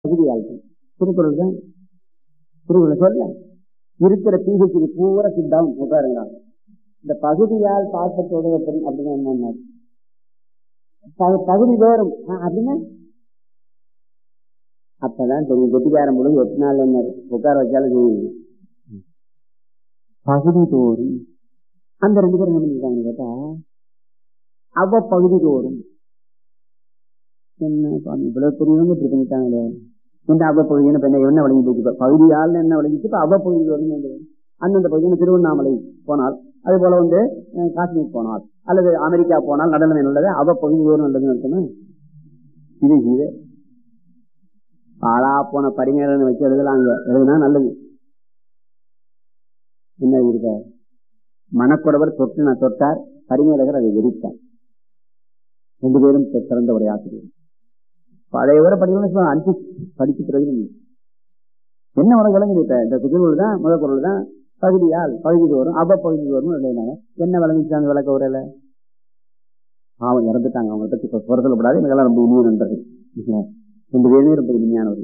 பகுதியாள்கள் திருக்குறள் தான் திருக்குறள் சொல்ல இருக்கிற பிஹெச்டி பூரா சித்தாம் உட்காருங்க இந்த பகுதியால் பாசத்தோடு அப்படின்னு என்ன பகு- பகுதி தோறும் ஆ, அப்படின்னா அப்பதான் தெரியும் கெட்டிக்காரம் முழுங்க எட்டு நாள் என்ன உட்கார வச்சாலும் தெரியும் பகுதி தோறும் அந்த ரெண்டு பேரும் என்ன பண்ணிருக்காங்க கேட்டா அவ பகுதி தோறும் என்ன சுவாமி இவ்வளவு பெரியவங்க இப்படி பண்ணிட்டாங்களே என்ன அவ பகுதின்னு இப்ப என்ன என்ன விளங்கி போச்சு இப்ப பகுதியால் என்ன விளங்கிச்சு இப்ப அவ பகுதி தோறும் என்ன? அந்தந்த பகுதியான திருவண்ணாமலை போனால் அது போல வந்து அஹ், காஷ்மீர் போனால் அல்லது அமெரிக்கா போனால் நடனமே நல்லது அவ பகுதி தோறும் நல்லதுன்னு அர்த்தமா இது இது ஆளா போன பரிமையாளன் வச்சு எழுதலாங்க எழுதுனா நல்லது என்ன இருக்க மனக்குறவர் தொட்டு நான் தொட்டார் பரிமையாளர் அதை வெடித்தார் ரெண்டு பேரும் சி- சிறந்த உரையாசிரியர் பழைய உரை படிக்கணும்னு அனுப்பி படிச்சு பிறகு என்ன உனக்கு விளங்குது இப்ப இந்த குதிரூல் தான் முதல் குரல் தான் பகுதியால் பகுதி தோறும் அவ்வ பகுதி தோறும் எழுதினாங்க என்ன விளங்கிச்சாங்க விளக்க உரையில அவன் இறந்துட்டாங்க அவங்களை பத்தி இப்ப குறை சொல்லப்படாது எனக்கெல்லாம் ரொம்ப இனிய நண்பர்கள் இல்லையா? ரெண்டு பேருமே ரொம்ப இனிமையானவர்கள்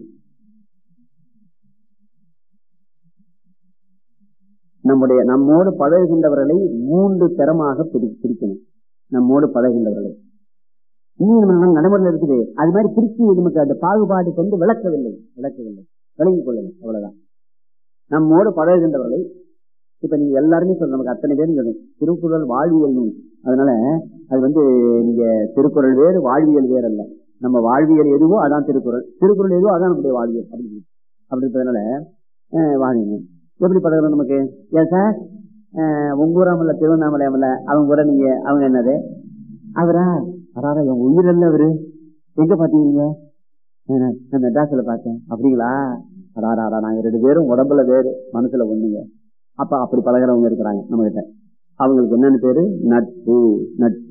நம்முடைய நம்மோடு பழகுகின்றவர்களை மூன்று தரமாக பிரி பிரிக்கணும் நம்மோடு பழகுகின்றவர்களை இன்னும் நம்ம நடைமுறையில் இருக்குது அது மாதிரி பிரிச்சு நமக்கு அந்த பாகுபாடு கொண்டு விளக்கவில்லை விளக்கவில்லை விளங்கிக் கொள்ளணும் அவ்வளவுதான் நம்மோடு பழகுகின்றவர்களை இப்ப நீங்க எல்லாருமே சொல்ல நமக்கு அத்தனை பேரும் சொல்லணும் திருக்குறள் வாழ்வியல் நூல் அதனால அது வந்து நீங்க திருக்குறள் வேறு வாழ்வியல் வேறு அல்ல நம்ம வாழ்வியல் எதுவோ அதான் திருக்குறள் திருக்குறள் எதுவோ அதான் நம்முடைய வாழ்வியல் அப்படி அப்படி இருப்பதனால அஹ், வாழ்வியல் எப்படி பழகணும் நமக்கு ஏன் சார் அஹ், உங்க ஊராமல்ல திருவண்ணாமலையாமல்ல அவங்க கூட நீங்க அவங்க என்னது அவரா அடாரா என் உயிரல்ல அவரு எங்க பாத்தீங்க நான் நான் மெட்ராஸ்ல பார்த்தேன் அப்படிங்களா அடாரா அடா நாங்க ரெண்டு பேரும் உடம்புல வேறு மனசுல ஒண்ணுங்க அப்ப அப்படி பழகிறவங்க இருக்கிறாங்க நம்ம கிட்ட அவங்களுக்கு என்னன்னு பேரு நட்பு நட்பு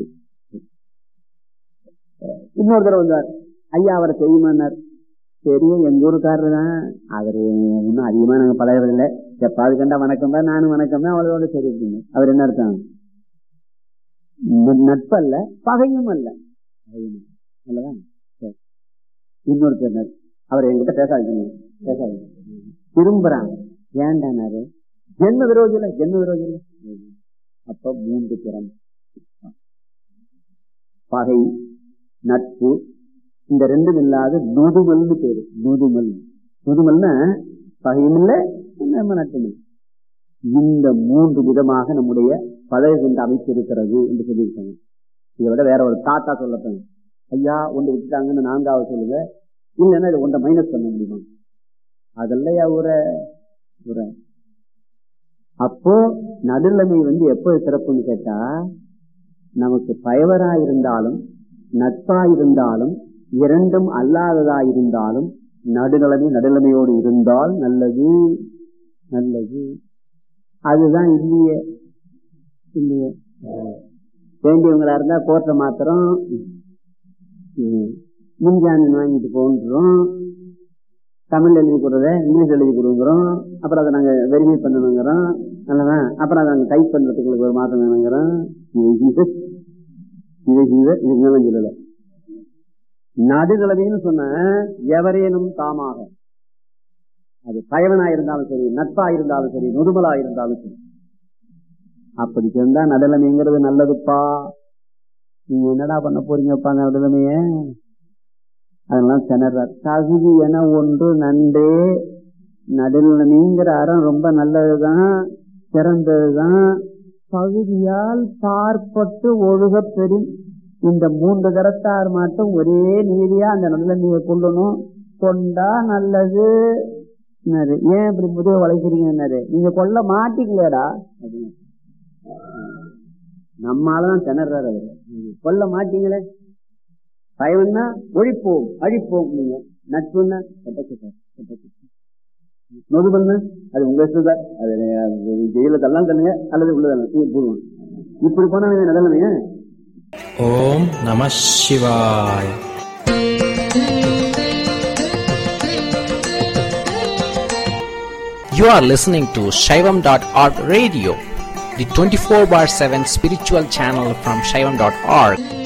இன்னொரு தடவை வந்தார் ஐயா அவரை தெரியுமான்னார் தெரியும் எங்க ஊருக்காரர் தான் அவரு இன்னும் அதிகமா நாங்க பழகிறது இல்லை எப்பாவது கண்டா வணக்கம் தான் நானும் வணக்கம் தான் அவ்வளோட சரி இருக்குங்க அவர் என்ன அர்த்தம் ந- நட்பல்ல பகையும் அல்ல பகையும் அல்ல. அல்லவா சரி. இன்னொரு பேர் அவர் என்கிட்ட பேசாதீங்க பேசாதீங்க திரும்புறாங்க ஏண்டானாரு ஜென்ம விரோதி இல்ல ஜென்ம விரோதி இல்ல அப்ப மூன்று திறம் பகை நட்பு இந்த ரெண்டும் இல்லாத நொதுமல்னு பேரு நொதுமல் நொதுமல்னா பகையும் இல்ல நம்ம நட்பும் இல்லை. இந்த மூன்று விதமாக நம்முடைய பழகுகின்ற அமைப்பு இருக்கிறது என்று சொல்லியிருக்காங்க இதை விட வேற ஒரு தாத்தா சொல்லப்போங்க ஐயா ஒன்று விட்டுட்டாங்கன்னு நான்காவது சொல்லுங்க இல்லைன்னா இதை ஒன்றை மைனஸ் பண்ண முடியுமா அதெல்லாம் உரை உரை அப்போ நடுநிலைமை வந்து எப்போ சிறப்புன்னு கேட்டா நமக்கு பயவரா இருந்தாலும் நட்பா இருந்தாலும் இரண்டும் அல்லாததா இருந்தாலும் நடுநிலைமை நடுநிலைமையோடு இருந்தால் நல்லது நல்லது அதுதான் இல்லையே இல்லையே வேண்டியவங்களா இருந்தா கோர்ட்டை மாத்திரம் ம், முன்ஜாமீன் வாங்கிட்டு போன்றோம் தமிழ் எழுதி கொடுறத இங்கிலீஷ் எழுதி கொடுக்குறோம் அப்புறம் அதை நாங்க வெரிஃபை பண்ணணுங்கிறோம் அல்லவா அப்புறம் அதை நாங்க டைப் பண்றதுக்கு ஒரு மாதம் வேணுங்கிறோம் இது இது இது இது இதுக்கு மேல சொல்லல நடுநிலைமைன்னு சொன்ன எவரேனும் தாமாக அது பயவனா இருந்தாலும் சரி நட்பா இருந்தாலும் சரி நொதுமலா இருந்தாலும் சரி அப்படி இருந்தா நடுநிலைமைங்கிறது நல்லதுப்பா நீங்க என்னடா பண்ண போறீங்கப்பா அந்த நடுநிலைமைய அதெல்லாம் திணறார் தகுதி என ஒன்று நன்றே நடுநிலைமைங்கிற அறம் ரொம்ப நல்லதுதான் சிறந்ததுதான் பகுதியால் பார்ப்பட்டு ஒழுக பெறும் இந்த மூன்று கரத்தார் மட்டும் ஒரே நீதியா அந்த நடுநிலைமையை கொள்ளணும் கொண்டா நல்லது என்னது ஏன் இப்படி முதுக வளைக்கிறீங்க என்னது நீங்க கொல்ல மாட்டீங்களேடா அப்படின்னு. நம்மாலதான் திணறாரு அவரு கொல்ல மாட்டீங்களே பயம்னா ஒழிப்போம் அழிப்போம் நீங்க நட்புன்னா நொதுபண்ண அது உங்க இஷ்டம் தான். அது அது ஜெயில தள்ளலாம் தள்ளுங்க அல்லது உள்ளதெல்லாம் போடுவோம் இப்படி போனா நடனமே ஓம் நம சிவாய் You are listening to Shaivam.org radio, the 24 bar 7 spiritual channel from Shaivam.org.